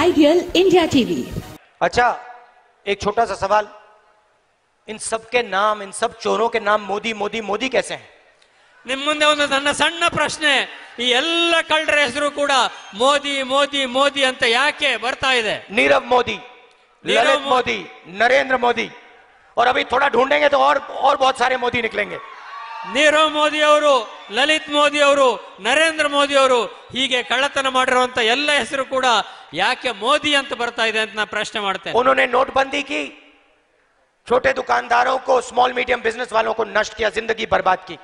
Ideal India TV. अच्छा एक छोटा सा सवाल इन सब के नाम इन सब चोरों के नाम मोदी मोदी मोदी कैसे हैं ನಿಮ್ ಮುಂದೆ ಒಂದು ನನ್ನ ಸಣ್ಣ ಪ್ರಶ್ನೆ ಈ ಎಲ್ಲ ಕಳ್ಳರ ಹೆಸರು ಕೂಡ ಮೋದಿ ಮೋದಿ ಮೋದಿ ಅಂತ ಯಾಕೆ ಬರ್ತಾ ಇದೆ नीरव मोदी नीरव ललित मो- मोदी नरेंद्र मोदी और अभी थोड़ा ढूंढेंगे तो और और बहुत सारे मोदी निकलेंगे ನೀರವ್ ಮೋದಿ ಅವರು ಲಲಿತ್ ಮೋದಿ ಅವರು ನರೇಂದ್ರ ಮೋದಿ ಅವರು ಹೀಗೆ ಕಳ್ಳತನ ಮಾಡಿರುವಂತ ಎಲ್ಲ ಹೆಸರು ಕೂಡ ಯಾಕೆ ಮೋದಿ ಅಂತ ಬರ್ತಾ ಇದೆ ಅಂತ ನಾನು ಪ್ರಶ್ನೆ ಮಾಡ್ತೇನೆ उन्होंने नोटबंदी की छोटे दुकानदारों को स्मॉल मीडियम बिजनेस वालों को नष्ट किया जिंदगी बर्बाद की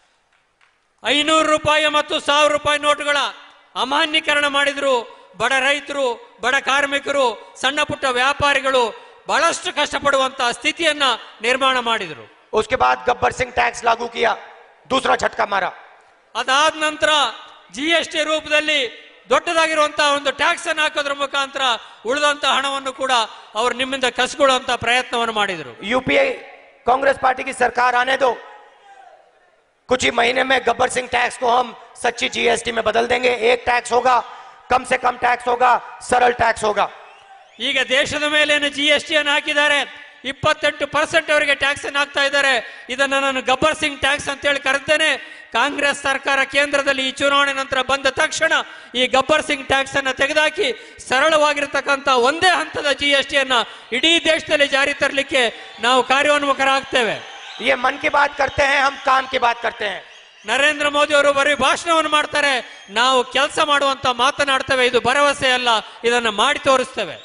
ಐನೂರು ರೂಪಾಯಿ ಮತ್ತು ಸಾವಿರ ರೂಪಾಯಿ ನೋಟುಗಳ ಅಮಾನ್ಯೀಕರಣ ಮಾಡಿದ್ರು ಬಡ ರೈತರು ಬಡ ಕಾರ್ಮಿಕರು ಸಣ್ಣ ಪುಟ್ಟ ವ್ಯಾಪಾರಿಗಳು ಬಹಳಷ್ಟು ಕಷ್ಟಪಡುವಂತ ಸ್ಥಿತಿಯನ್ನ ನಿರ್ಮಾಣ ಮಾಡಿದ್ರು उसके बाद गब्बर सिंह टैक्स लागू किया दूसरा झटका मारा ಅದಾದ ನಂತರ ಜಿ ಎಸ್ ಟಿ ರೂಪದಲ್ಲಿ ದೊಡ್ಡದಾಗಿರುವಂತಹ ಒಂದು ಟ್ಯಾಕ್ಸ್ ಅನ್ನು ಹಾಕೋದ್ರ ಮುಖಾಂತರ ಉಳಿದಂತ ಹಣವನ್ನು ಕೂಡ ಅವರು ನಿಮ್ಮಿಂದ ಕಸ್ಕೊಳ್ಳುವಂತ ಪ್ರಯತ್ನವನ್ನು ಮಾಡಿದ್ರು यूपीए कांग्रेस पार्टी की सरकार आने दो कुछ ही महीने में गब्बर सिंह टैक्स को हम सच्ची जीएसटी में बदल देंगे एक टैक्स होगा कम से कम टैक्स होगा सरल टैक्स होगा ಈಗ ದೇಶದ ಮೇಲೇನು ಜಿ ಎಸ್ ಟಿ ಅನ್ನು ಹಾಕಿದ್ದಾರೆ ಇಪ್ಪತ್ತೆಂಟು ಪರ್ಸೆಂಟ್ ಅವರಿಗೆ ಟ್ಯಾಕ್ಸ್ ಅನ್ನು ಹಾಕ್ತಾ ಇದ್ದಾರೆ ಇದನ್ನ ನಾನು ಗಬ್ಬರ್ ಸಿಂಗ್ ಟ್ಯಾಕ್ಸ್ ಅಂತ ಹೇಳಿ ಕರೆದ್ದೇನೆ ಕಾಂಗ್ರೆಸ್ ಸರ್ಕಾರ ಕೇಂದ್ರದಲ್ಲಿ ಈ ಚುನಾವಣೆ ನಂತರ ಬಂದ ತಕ್ಷಣ ಈ ಗಬ್ಬರ್ ಸಿಂಗ್ ಟ್ಯಾಕ್ಸ್ ಅನ್ನ ತೆಗೆದುಹಾಕಿ ಸರಳವಾಗಿರ್ತಕ್ಕಂಥ ಒಂದೇ ಹಂತದ ಜಿ ಎಸ್ ಟಿ ಅನ್ನ ಇಡೀ ದೇಶದಲ್ಲಿ ಜಾರಿ ತರಲಿಕ್ಕೆ ನಾವು ಕಾರ್ಯೋನ್ಮುಖರಾಗ್ತೇವೆ ये मन की बात करते हैं हम काम की बात करते हैं ನರೇಂದ್ರ ಮೋದಿ ಅವರು ಬರೀ ಭಾಷಣವನ್ನು ಮಾಡ್ತಾರೆ ನಾವು ಕೆಲಸ ಮಾಡುವಂತ ಮಾತನಾಡ್ತೇವೆ ಇದು ಭರವಸೆ ಅಲ್ಲ ಇದನ್ನ ಮಾಡಿ ತೋರಿಸ್ತೇವೆ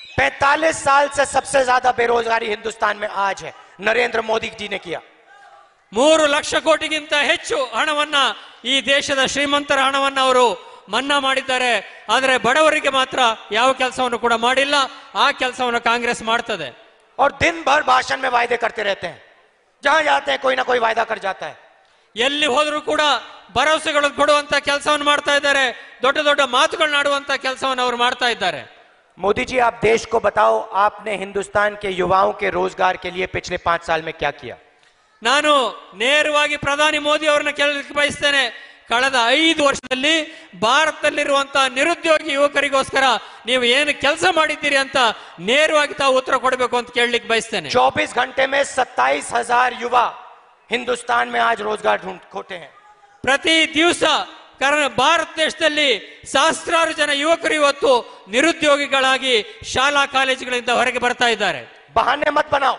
45 साल से सबसे ज्यादा बेरोजगारी हिंदुस्तान में आज है नरेंद्र मोदी जी ने किया ಮೂರು ಲಕ್ಷ ಕೋಟಿಗಿಂತ ಹೆಚ್ಚು ಹಣವನ್ನ ಈ ದೇಶದ ಶ್ರೀಮಂತರ ಹಣವನ್ನ ಅವರು ಮನ್ನಾ ಮಾಡಿದ್ದಾರೆ ಆದರೆ ಬಡವರಿಗೆ ಮಾತ್ರ ಯಾವ ಕೆಲಸವನ್ನು ಕೂಡ ಮಾಡಿಲ್ಲ ಆ ಕೆಲಸವನ್ನು ಕಾಂಗ್ರೆಸ್ ಮಾಡ್ತದೆ और दिन भर भाषण में वायदे करते रहते हैं जहां जाते हैं कोई ना कोई वायदा कर जाता है ಎಲ್ಲಿ ಹೋದ್ರೂ ಕೂಡ ಭರವಸೆಗಳು ಕೊಡುವಂತ ಕೆಲಸವನ್ನು ಮಾಡ್ತಾ ಇದ್ದಾರೆ ದೊಡ್ಡ ದೊಡ್ಡ ಮಾತುಗಳನ್ನಾಡುವಂತ ಕೆಲಸವನ್ನು ಅವರು ಮಾಡ್ತಾ ಇದ್ದಾರೆ मोदी जी आप देश को बताओ आपने हिंदुस्तान के युवाओं के रोजगार के लिए पिछले पांच साल में क्या किया ನಾನು ನೇರವಾಗಿ ಪ್ರಧಾನಿ ಮೋದಿ ಅವರನ್ನ ಕೇಳಲಿಕ್ಕೆ ಬಯಸ್ತೇನೆ ಕಳೆದ ಐದು ವರ್ಷದಲ್ಲಿ ಭಾರತದಲ್ಲಿರುವಂತಹ ನಿರುದ್ಯೋಗಿ ಯುವಕರಿಗೋಸ್ಕರ ನೀವು ಏನು ಕೆಲಸ ಮಾಡಿದ್ದೀರಿ ಅಂತ ನೇರವಾಗಿ ತಾವು ಉತ್ತರ ಕೊಡಬೇಕು ಅಂತ ಕೇಳಲಿಕ್ಕೆ ಬಯಸ್ತೇನೆ 24 घंटे में सत्ताईस हजार युवा हिंदुस्तान में आज रोजगार ढूंढ खोटे हैं ಪ್ರತಿ ದಿವಸ ಕಾರಣ ಭಾರತ ದೇಶದಲ್ಲಿ ಸಹಸ್ರಾರು ಜನ ಯುವಕರು ಇವತ್ತು ನಿರುದ್ಯೋಗಿಗಳಾಗಿ ಶಾಲಾ ಕಾಲೇಜುಗಳಿಂದ ಹೊರಗೆ ಬರ್ತಾ ಇದ್ದಾರೆ बहाने मत बनाओ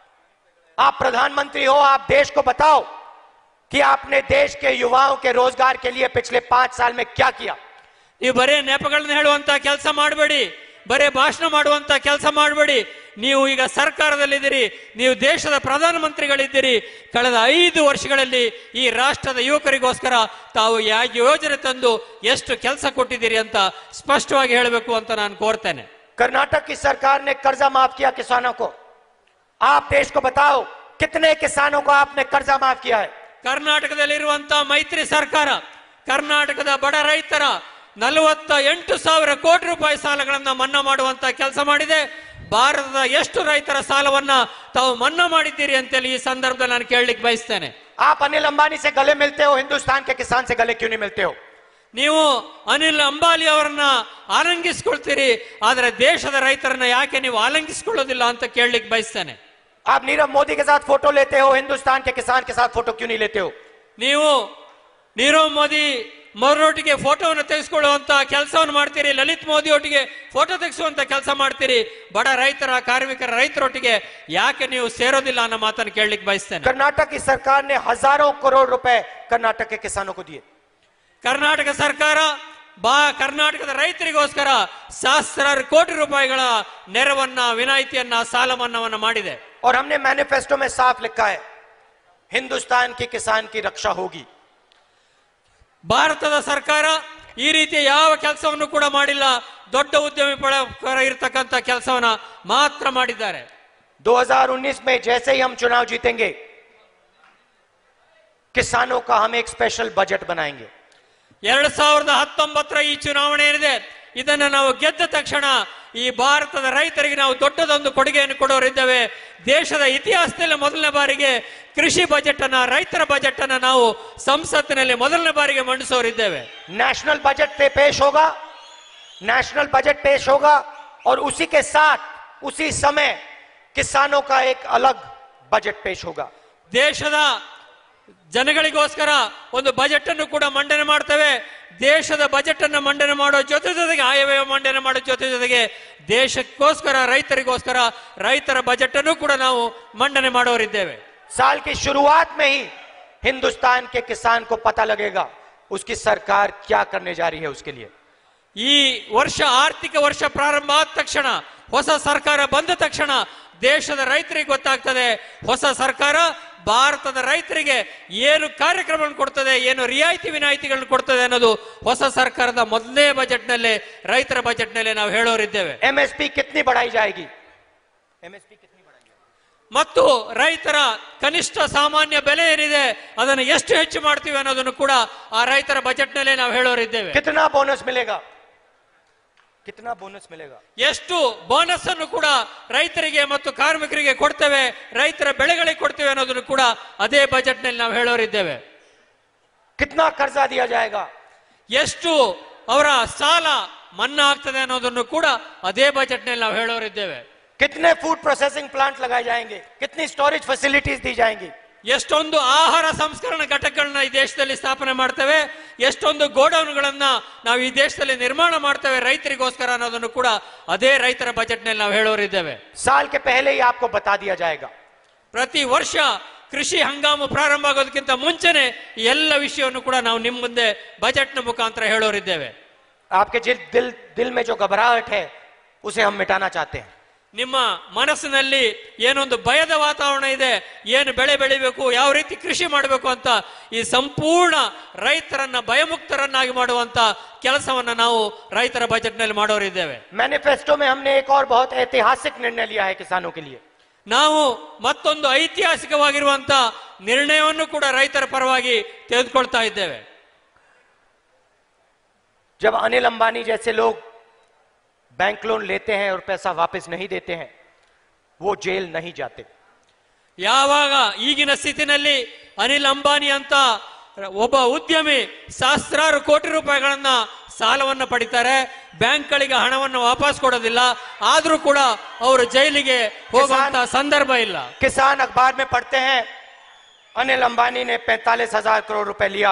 आप प्रधानमंत्री हो आप देश को बताओ कि आपने देश के युवाओं के रोजगार के लिए पिछले पांच साल में क्या किया ನೀವು ಬರೇ ನೆಪಗಳನ್ನ ಹೇಳುವಂತ ಕೆಲಸ ಮಾಡಬೇಡಿ ಬರೇ ಭಾಷಣ ಮಾಡುವಂತ ಕೆಲಸ ಮಾಡಬೇಡಿ ನೀವು ಈಗ ಸರ್ಕಾರದಲ್ಲಿದ್ದೀರಿ ನೀವು ದೇಶದ ಪ್ರಧಾನಮಂತ್ರಿಗಳಿದ್ದೀರಿ ಕಳೆದ ಐದು ವರ್ಷಗಳಲ್ಲಿ ಈ ರಾಷ್ಟ್ರದ ಯುವಕರಿಗೋಸ್ಕರ ತಾವು ಯಾವ ಯೋಜನೆ ತಂದು ಎಷ್ಟು ಕೆಲಸ ಕೊಟ್ಟಿದ್ದೀರಿ ಅಂತ ಸ್ಪಷ್ಟವಾಗಿ ಹೇಳಬೇಕು ಅಂತ ನಾನು ಕೋರ್ತೇನೆ कर्नाटक की सरकार ने कर्जा माफ किया किसानों को आप देश को बताओ कितने किसानों को आपने कर्जा माफ किया है ಕರ್ನಾಟಕದಲ್ಲಿರುವಂತ ಮೈತ್ರಿ ಸರ್ಕಾರ ಕರ್ನಾಟಕದ ಬಡ ರೈತರ ನಲವತ್ತ ಎಂಟು ಸಾವಿರ ಕೋಟಿ ರೂಪಾಯಿ ಸಾಲಗಳನ್ನ ಮನ್ನಾ ಮಾಡುವಂತ ಕೆಲಸ ಮಾಡಿದೆ ಭಾರತದ ಎಷ್ಟು ರೈತರ ಸಾಲವನ್ನ ತಾವು ಮನ್ನಾ ಮಾಡಿದ್ದೀರಿ ಅಂತೇಳಿ ಈ ಸಂದರ್ಭದಲ್ಲಿ ನಾನು ಕೇಳಲಿಕ್ಕೆ ಬಯಸ್ತೇನೆ आप अनिल अंबानी से गले मिलते हो हिंदुस्तान के किसान से गले क्यों नहीं मिलते हो ನೀವು ಅನಿಲ್ ಅಂಬಾಲಿ ಅವರನ್ನ ಆಲಂಗಿಸ್ಕೊಳ್ತೀರಿ ಆದರೆ ದೇಶದ ರೈತರನ್ನ ಯಾಕೆ ನೀವು ಆಲಂಗಿಸ್ಕೊಳ್ಳೋದಿಲ್ಲ ಅಂತ ಕೇಳಲಿಕ್ಕೆ ಬಯಸ್ತೇನೆ आप नीरव मोदी के साथ फोटो लेते हो हिंदुस्तान के किसान के साथ फोटो क्यों नहीं लेते हो ನೀವು ನೀರವ್ ಮೋದಿ ಮೊದಲೊಟ್ಟಿಗೆ ಫೋಟೋವನ್ನು ತೆಗೆಸ್ಕೊಳ್ಳುವಂತ ಕೆಲಸವನ್ನು ಮಾಡ್ತೀರಿ ಲಲಿತ್ ಮೋದಿ ಒಟ್ಟಿಗೆ ಫೋಟೋ ತೆಗೆಸುವಂತ ಕೆಲಸ ಮಾಡ್ತೀರಿ ಬಡ ರೈತರ ಕಾರ್ಮಿಕರ ರೈತರೊಟ್ಟಿಗೆ ಯಾಕೆ ನೀವು ಸೇರೋದಿಲ್ಲ ಅನ್ನೋ ಮಾತನ್ನು ಕೇಳಲಿಕ್ಕೆ ಬಯಸ್ತೇನೆ कर्नाटक की सरकार ने हजारों करोड़ रुपए कर्नाटक के किसानों को दिए ಕರ್ನಾಟಕ ಸರ್ಕಾರ ಬಾ ಕರ್ನಾಟಕದ ರೈತರಿಗೋಸ್ಕರ ಸಹಸ್ರಾರು ಕೋಟಿ ರೂಪಾಯಿಗಳ ನೆರವನ್ನ ವಿನಾಯಿತಿಯನ್ನ ಸಾಲ ಮನ್ನಾವನ್ನ ಮಾಡಿದೆ और हमने मैनिफेस्टो में साफ लिखा है हिंदुस्तान के किसान की रक्षा होगी ಭಾರತದ ಸರ್ಕಾರ ಈ ರೀತಿಯ ಯಾವ ಕೆಲಸವನ್ನು ಕೂಡ ಮಾಡಿಲ್ಲ ದೊಡ್ಡ ಉದ್ಯಮಿ ಪರ ಇರತಕ್ಕಂತ ಕೆಲಸವನ್ನ ಮಾತ್ರ ಮಾಡಿದ್ದಾರೆ 2019 में जैसे ही हम चुनाव जीतेंगे किसानों का हम एक स्पेशल बजट बनाएंगे ಎರಡ್ ಸಾವಿರದ ಹತ್ತೊಂಬತ್ತರ ಈ ಚುನಾವಣೆ ಏನಿದೆ ಇದನ್ನ ನಾವು ಗೆದ್ದ ತಕ್ಷಣ ಈ ಭಾರತದ ರೈತರಿಗೆ ನಾವು ದೊಡ್ಡದೊಂದು ಕೊಡುಗೆಯನ್ನು ಕೊಡೋರಿದ್ದೇವೆ ದೇಶದ ಇತಿಹಾಸದಲ್ಲಿ ಮೊದಲನೇ ಬಾರಿಗೆ ಕೃಷಿ ಬಜೆಟ್ ಅನ್ನ ರೈತರ ಬಜೆಟ್ ಅನ್ನ ನಾವು ಸಂಸತ್ತಿನಲ್ಲಿ ಮೊದಲನೇ ಬಾರಿಗೆ ಮಂಡಿಸೋರಿದ್ದೇವೆ नेशनल बजट पे पेश होगा नेशनल बजट पेश होगा और उसी के साथ उसी समय किसानों का एक अलग बजट पेश होगा ದೇಶದ ಜನಗಳಿಗೋಸ್ಕರ ಒಂದು ಬಜೆಟ್ ಅನ್ನು ಕೂಡ ಮಂಡನೆ ಮಾಡ್ತೇವೆ ದೇಶದ ಬಜೆಟ್ ಅನ್ನು ಮಂಡನೆ ಮಾಡೋ ಜೊತೆ ಜೊತೆಗೆ ಆಯವ್ಯಯ ಮಂಡನೆ ಮಾಡೋ ಜೊತೆ ಜೊತೆಗೆ ದೇಶಕ್ಕೋಸ್ಕರ ರೈತರಿಗೋಸ್ಕರ ರೈತರ ಬಜೆಟ್ ಅನ್ನು ಕೂಡ ನಾವು ಮಂಡನೆ ಮಾಡೋರಿದ್ದೇವೆ साल की शुरुआत में ही हिंदुस्तान के किसान को पता लगेगा उसकी सरकार क्या करने जा रही है उसके लिए ಈ ವರ್ಷ ಆರ್ಥಿಕ ವರ್ಷ ಪ್ರಾರಂಭ ಆದ ತಕ್ಷಣ ಹೊಸ ಸರ್ಕಾರ ಬಂದ ತಕ್ಷಣ ದೇಶದ ರೈತರಿಗೆ ಗೊತ್ತಾಗ್ತದೆ ಹೊಸ ಸರ್ಕಾರ ಭಾರತದ ರೈತರಿಗೆ ಏನು ಕಾರ್ಯಕ್ರಮಗಳನ್ನು ಕೊಡ್ತದೆ ಏನು ರಿಯಾಯಿತಿ ವಿನಾಯಿತಿಗಳನ್ನು ಕೊಡ್ತದೆ ಅನ್ನೋದು ಹೊಸ ಸರ್ಕಾರದ ಮೊದಲನೇ ಬಜೆಟ್ನಲ್ಲೇ ರೈತರ ಬಜೆಟ್ನಲ್ಲೇ ನಾವು ಹೇಳೋರಿದ್ದೇವೆ एमएसपी कितनी बढ़ाई जाएगी एमएसपी कितनी बढ़ाई जाएगी ಮತ್ತು ರೈತರ ಕನಿಷ್ಠ ಸಾಮಾನ್ಯ ಬೆಲೆ ಏನಿದೆ ಅದನ್ನು ಎಷ್ಟು ಹೆಚ್ಚು ಮಾಡ್ತೀವಿ ಅನ್ನೋದನ್ನು ಕೂಡ ಆ ರೈತರ ಬಜೆಟ್ನಲ್ಲೇ ನಾವು ಹೇಳೋರಿದ್ದೇವೆ कितना बोनस मिलेगा कितना बोनस मिलेगा ಎಷ್ಟು ಬೋನಸ್ ಅನ್ನು ಕೂಡ ರೈತರಿಗೆ ಮತ್ತು ಕಾರ್ಮಿಕರಿಗೆ ಕೊಡ್ತೇವೆ ರೈತರ ಬೆಳೆಗಳಿಗೆ ಕೊಡ್ತೇವೆ ಅನ್ನೋದನ್ನು ಕೂಡ ಅದೇ ಬಜೆಟ್ ನಲ್ಲಿ ನಾವು ಹೇಳೋರಿದ್ದೇವೆ कितना कर्जा दिया जाएगा ಎಷ್ಟು ಅವರ ಸಾಲ ಮನ್ನಾ ಆಗ್ತದೆ ಅನ್ನೋದನ್ನು ಕೂಡ ಅದೇ ಬಜೆಟ್ ನಲ್ಲಿ ನಾವು ಹೇಳೋರಿದ್ದೇವೆ कितने फूड प्रोसेसिंग प्लांट लगाए जाएंगे कितनी स्टोरेज फैसिलिटीज दी जाएंगी ಎಷ್ಟೊಂದು ಆಹಾರ ಸಂಸ್ಕರಣಾ ಘಟಕಗಳನ್ನ ಈ ದೇಶದಲ್ಲಿ ಸ್ಥಾಪನೆ ಮಾಡ್ತೇವೆ ಎಷ್ಟೊಂದು ಗೋಡೌನ್ಗಳನ್ನ ನಾವು ಈ ದೇಶದಲ್ಲಿ ನಿರ್ಮಾಣ ಮಾಡ್ತೇವೆ ರೈತರಿಗೋಸ್ಕರ ಅನ್ನೋದನ್ನು ಕೂಡ ಅದೇ ರೈತರ ಬಜೆಟ್ ನಲ್ಲಿ ನಾವು ಹೇಳೋರಿದ್ದೇವೆ साल के पहले ही आपको बता दिया जाएगा ಪ್ರತಿ ವರ್ಷ ಕೃಷಿ ಹಂಗಾಮು ಪ್ರಾರಂಭ ಆಗೋದಕ್ಕಿಂತ ಮುಂಚೆನೆ ಈ ಎಲ್ಲ ವಿಷಯವನ್ನು ಕೂಡ ನಾವು ನಿಮ್ಮ ಮುಂದೆ ಬಜೆಟ್ನ ಮುಖಾಂತರ ಹೇಳೋರಿದ್ದೇವೆ आपके जिल दिल दिल में जो घबराहट है उसे हम मिटाना चाहते हैं ನಿಮ್ಮ ಮನಸ್ಸಿನಲ್ಲಿ ಏನೊಂದು ಭಯದ ವಾತಾವರಣ ಇದೆ ಏನು ಬೆಳೆ ಬೆಳಿಬೇಕು ಯಾವ ರೀತಿ ಕೃಷಿ ಮಾಡಬೇಕು ಅಂತ ಈ ಸಂಪೂರ್ಣ ರೈತರನ್ನ ಭಯಮುಕ್ತರನ್ನಾಗಿ ಮಾಡುವಂತ ಕೆಲಸವನ್ನ ನಾವು ರೈತರ ಬಜೆಟ್ನಲ್ಲಿ ಮಾಡೋರಿದ್ದೇವೆ मैनिफेस्टो में हमने एक और बहुत ऐतिहासिक निर्णय लिया है किसानों के लिए ನಾವು ಮತ್ತೊಂದು ಐತಿಹಾಸಿಕವಾಗಿರುವಂತ ನಿರ್ಣಯವನ್ನು ಕೂಡ ರೈತರ ಪರವಾಗಿ ತೆಗೆದುಕೊಳ್ತಾ ಇದ್ದೇವೆ जब अनिल अंबानी जैसे लोग बैंक लोन लेते हैं और पैसा वापस नहीं देते हैं वो जेल नहीं जाते ಯಾವಾಗ ಈಗಿನ ಸ್ಥಿತಿನಲ್ಲಿ ಅನಿಲ್ ಅಂಬಾನಿ ಅಂತ ಒಬ್ಬ ಉದ್ಯಮಿ ಸಹಸ್ರಾರು ಕೋಟಿ ರೂಪಾಯಿಗಳನ್ನ ಸಾಲವನ್ನ ಪಡಿತಾರೆ ಬ್ಯಾಂಕ್ಗಳಿಗೆ ಹಣವನ್ನು ವಾಪಸ್ ಕೊಡೋದಿಲ್ಲ ಆದ್ರೂ ಕೂಡ ಅವರು ಜೈಲಿಗೆ ಹೋಗುವಂತ ಸಂದರ್ಭ ಇಲ್ಲ किसान अखबार में पढ़ते हैं अनिल अंबानी ने पैंतालीस हजार करोड़ रुपए लिया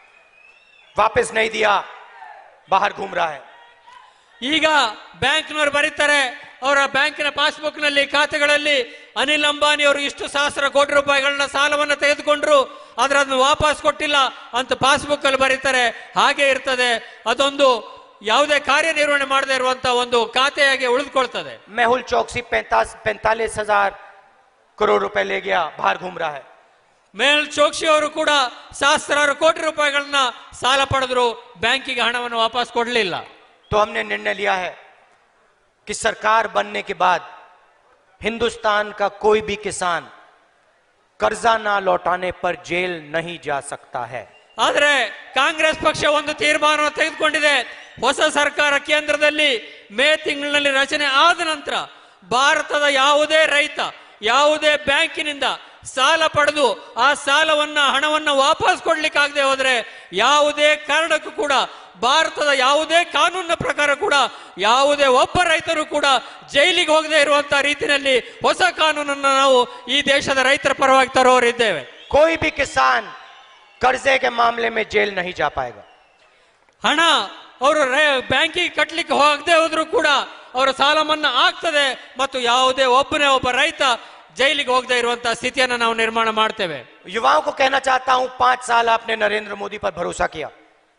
वापस नहीं दिया बाहर घूम रहा है ಈಗ ಬ್ಯಾಂಕ್ನವರು ಬರೀತಾರೆ ಅವರ ಬ್ಯಾಂಕಿನ ಪಾಸ್ಬುಕ್ ನಲ್ಲಿ ಖಾತೆಗಳಲ್ಲಿ ಅನಿಲ್ ಅಂಬಾನಿ ಅವರು ಇಷ್ಟು ಸಹಸ್ರ ಕೋಟಿ ರೂಪಾಯಿಗಳನ್ನ ಸಾಲವನ್ನ ತೆಗೆದುಕೊಂಡ್ರು ಆದ್ರೆ ಅದನ್ನು ವಾಪಸ್ ಕೊಟ್ಟಿಲ್ಲ ಅಂತ ಪಾಸ್ಬುಕ್ ಅಲ್ಲಿ ಬರೀತಾರೆ ಹಾಗೆ ಇರ್ತದೆ ಅದೊಂದು ಯಾವುದೇ ಕಾರ್ಯನಿರ್ವಹಣೆ ಮಾಡದೇ ಇರುವಂತ ಒಂದು ಖಾತೆಯಾಗಿ ಉಳಿದುಕೊಳ್ತದೆ मेहुल चौकसी पैंतालीस पैंतालीस हजार करोड़ रुपए ले गया बाहर घूम रहा है ಮೇಲ್ ಚೋಕ್ಸಿ ಅವರು ಕೂಡ ಸಹಸ್ರಾರು ಕೋಟಿ ರೂಪಾಯಿಗಳನ್ನ ಸಾಲ ಪಡೆದ್ರು ಬ್ಯಾಂಕಿಗೆ ಹಣವನ್ನು ವಾಪಸ್ ಕೊಡಲಿಲ್ಲ तो हमने निर्णय लिया है कि सरकार बनने के बाद हिंदुस्तान का कोई भी किसान कर्जा ना लौटाने पर जेल नहीं जा सकता है ಆದ್ರೆ ಕಾಂಗ್ರೆಸ್ ಪಕ್ಷ ಒಂದು ತೀರ್ಮಾನವನ್ನು ತೆಗೆದುಕೊಂಡಿದೆ ಹೊಸ ಸರ್ಕಾರ ಕೇಂದ್ರದಲ್ಲಿ ಮೇ ತಿಂಗಳಿನಲ್ಲಿ ರಚನೆ ಆದ ನಂತರ ಭಾರತದ ಯಾವುದೇ ರೈತ ಯಾವುದೇ ಬ್ಯಾಂಕಿನಿಂದ ಸಾಲ ಪಡೆದು ಆ ಸಾಲವನ್ನ ಹಣವನ್ನ ವಾಪಸ್ ಕೊಡ್ಲಿಕ್ಕಾಗದೆ ಹೋದ್ರೆ ಯಾವುದೇ ಕಾರಣಕ್ಕೂ ಕೂಡ ಭಾರತದ ಯಾವುದೇ ಕಾನೂನಿನ ಪ್ರಕಾರ ಕೂಡ ಯಾವುದೇ ಒಬ್ಬ ರೈತರು ಕೂಡ ಜೈಲಿಗೆ ಹೋಗದೆ ಇರುವಂತ ರೀತಿಯಲ್ಲಿ ಹೊಸ ಕಾನೂನನ್ನು ನಾವು ಈ ದೇಶದ ರೈತರ ಪರವಾಗಿ ತರೋರಿದ್ದೇವೆ कोई भी किसान कर्जे के मामले में जेल नहीं जा पाएगा ಹಣ ಅವರು ಬ್ಯಾಂಕಿಗೆ ಕಟ್ಟಲಿಕ್ಕೆ ಹೋಗದೆ ಹೋದ್ರು ಕೂಡ ಅವರ ಸಾಲ ಮನ್ನಾ ಆಗ್ತದೆ ಮತ್ತು ಯಾವುದೇ ಒಬ್ಬನೇ ಒಬ್ಬ ರೈತ ಜೈಲಿಗೆ ಹೋಗದೆ ಇರುವಂತಹ ಸ್ಥಿತಿಯನ್ನು ನಾವು ನಿರ್ಮಾಣ ಮಾಡ್ತೇವೆ युवाओं को कहना चाहता हूं पांच साल आपने नरेंद्र मोदी पर भरोसा किया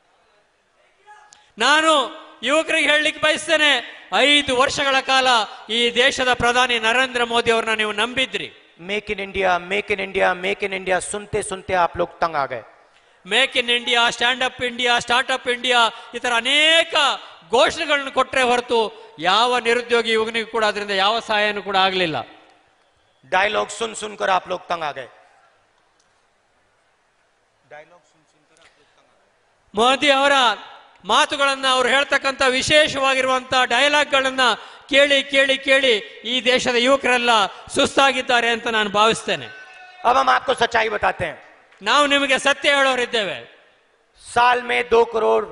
ನಾನು ಯುವಕರಿಗೆ ಹೇಳಲಿಕ್ಕೆ ಬಯಸ್ತೇನೆ ಐದು ವರ್ಷಗಳ ಕಾಲ ಈ ದೇಶದ ಪ್ರಧಾನಿ ನರೇಂದ್ರ ಮೋದಿ ಅವರನ್ನ ನೀವು ನಂಬಿದ್ರಿ make in India make in India make in India सुनते सुनते आप लोग तंग आ गए make in India stand up India start up India ಈ ತರ ಅನೇಕ ಘೋಷಣೆಗಳನ್ನು ಕೊಟ್ಟರೆ ಹೊರತು ಯಾವ ನಿರುದ್ಯೋಗಿ ಯುವಕನಿಗೂ ಕೂಡ ಅದರಿಂದ ಯಾವ ಸಹಾಯನೂ ಕೂಡ ಆಗಲಿಲ್ಲ डायलॉग सुन सुनकर आप लोग तंग आ गए ಮೋದಿ ಅವರ ಮಾತುಗಳನ್ನ ಅವ್ರು ಹೇಳ್ತಕ್ಕಂಥ ವಿಶೇಷವಾಗಿರುವಂತ ಡೈಲಾಗ್ಗಳನ್ನ ಕೇಳಿ ಕೇಳಿ ಕೇಳಿ ಈ ದೇಶದ ಯುವಕರೆಲ್ಲ ಸುಸ್ತಾಗಿದ್ದಾರೆ ಅಂತ ನಾನು ಭಾವಿಸ್ತೇನೆ अब हम आपको सच्चाई बताते हैं ನಾವು ನಿಮಗೆ ಸತ್ಯ ಹೇಳೋರಿದ್ದೇವೆ साल में दो करोड़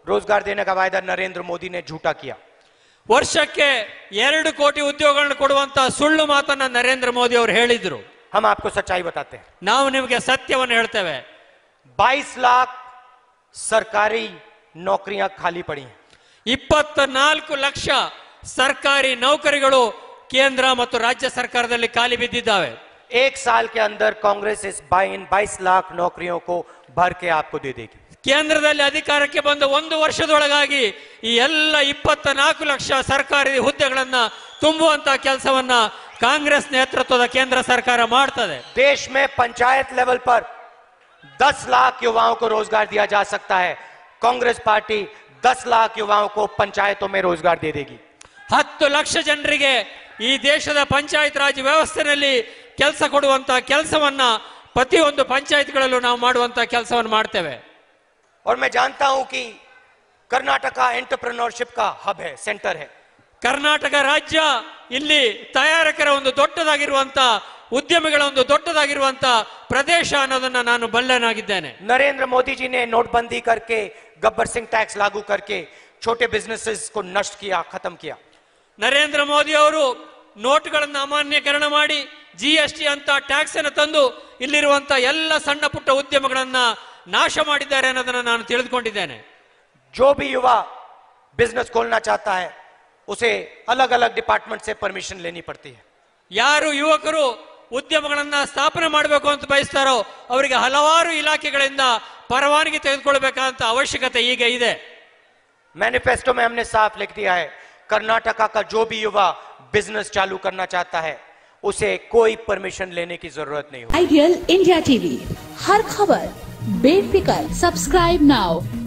रोजगार देने का वायदा नरेंद्र मोदी ने झूठा किया ವರ್ಷಕ್ಕೆ ಎರಡು ಕೋಟಿ ಉದ್ಯೋಗಗಳನ್ನು ಕೊಡುವಂತ ಸುಳ್ಳು ಮಾತನ್ನ ನರೇಂದ್ರ ಮೋದಿ ಅವರು ಹೇಳಿದ್ರು हम आपको सच्चाई बताते हैं ನಾವು ನಿಮಗೆ ಸತ್ಯವನ್ನು ಹೇಳ್ತೇವೆ 22 लाख सरकारी नौकरियां खाली पड़ी हैं ಇಪ್ಪತ್ತ ನಾಲ್ಕು ಲಕ್ಷ ಸರ್ಕಾರಿ ನೌಕರಿಗಳು ಕೇಂದ್ರ ಮತ್ತು ರಾಜ್ಯ ಸರ್ಕಾರದಲ್ಲಿ ಖಾಲಿ ಬಿದ್ದಿದ್ದಾವೆ एक साल के अंदर कांग्रेस इस बाईस लाख नौकरियों को भर के आपको दे देगी ಕೇಂದ್ರದಲ್ಲಿ ಅಧಿಕಾರಕ್ಕೆ ಬಂದ ಒಂದು ವರ್ಷದೊಳಗಾಗಿ ಈ ಎಲ್ಲ ಇಪ್ಪತ್ತ ನಾಲ್ಕು ಲಕ್ಷ ಸರ್ಕಾರಿ ಹುದ್ದೆಗಳನ್ನ ತುಂಬುವಂತ ಕೆಲಸವನ್ನ ಕಾಂಗ್ರೆಸ್ ನೇತೃತ್ವದ ಕೇಂದ್ರ ಸರ್ಕಾರ ಮಾಡ್ತದೆ देश में पंचायत लेवल पर 10 लाख युवाओं को रोजगार दिया जा सकता है कांग्रेस पार्टी 10 लाख युवाओं को पंचायतों में रोजगार दे देगी ಹತ್ತು ಲಕ್ಷ ಜನರಿಗೆ ಈ ದೇಶದ ಪಂಚಾಯತ್ ರಾಜ್ ವ್ಯವಸ್ಥೆಯಲ್ಲಿ ಕೆಲಸ ಕೊಡುವಂತ ಕೆಲಸವನ್ನ ಪ್ರತಿಯೊಂದು ಪಂಚಾಯತ್ಗಳಲ್ಲೂ ನಾವು ಮಾಡುವಂತ ಕೆಲಸವನ್ನು ಮಾಡ್ತೇವೆ और मैं जानता हूं कि कर्नाटका एंटरप्रेन्योरशिप का हब है सेंटर है ಕರ್ನಾಟಕ ರಾಜ್ಯ ಇಲ್ಲಿ ತಯಾರಕರ ಒಂದು ದೊಡ್ಡದಾಗಿರುವಂತ ಉದ್ಯಮಿಗಳ ಒಂದು ದೊಡ್ಡದಾಗಿರುವಂತ ಪ್ರದೇಶ ಅನ್ನೋದನ್ನ ನಾನು ಬಲ್ಲನಾಗಿದ್ದೇನೆ नरेंद्र मोदी जी ने नोटबंदी करके गब्बर सिंह टैक्स लागू करके छोटे बिजनेसेस को नष्ट किया खत्म किया ನರೇಂದ್ರ ಮೋದಿ ಅವರು ನೋಟ್ಗಳನ್ನು ಅಮಾನ್ಯೀಕರಣ ಮಾಡಿ ಜಿ ಎಸ್ ಟಿ ಅಂತ ಟ್ಯಾಕ್ಸ್ ಅನ್ನು ತಂದು ಇಲ್ಲಿರುವಂತ ಎಲ್ಲ ಸಣ್ಣ ಪುಟ್ಟ ಉದ್ಯಮಗಳನ್ನ ನಾಶ ಮಾಡಿದ್ದಾರೆ ಅನ್ನೋದನ್ನ ನಾನು ತಿಳಿದುಕೊಂಡಿದ್ದೇನೆ जो भी युवा बिजनेस खोलना चाहता है उसे अलग अलग डिपार्टमेंट से परमिशन लेनी पड़ती है ಯಾರು ಯುವಕರು ಉದ್ಯಮಗಳನ್ನ ಸ್ಥಾಪನೆ ಮಾಡಬೇಕು ಅಂತ ಬಯಸ್ತಾರೋ ಅವರಿಗೆ ಹಲವಾರು ಇಲಾಖೆಗಳಿಂದ ಪರವಾನಗಿ ತೆಗೆದುಕೊಳ್ಬೇಕಂತ ಅವಶ್ಯಕತೆ ಈಗ ಇದೆ मैनिफेस्टो में हमने साफ लिख दिया है कर्नाटका का जो भी युवा बिजनेस चालू करना चाहता है उसे कोई परमिशन लेने की जरूरत नहीं होगी आइडियल इंडिया टीवी हर खबर बेफिक्र सब्सक्राइब नाउ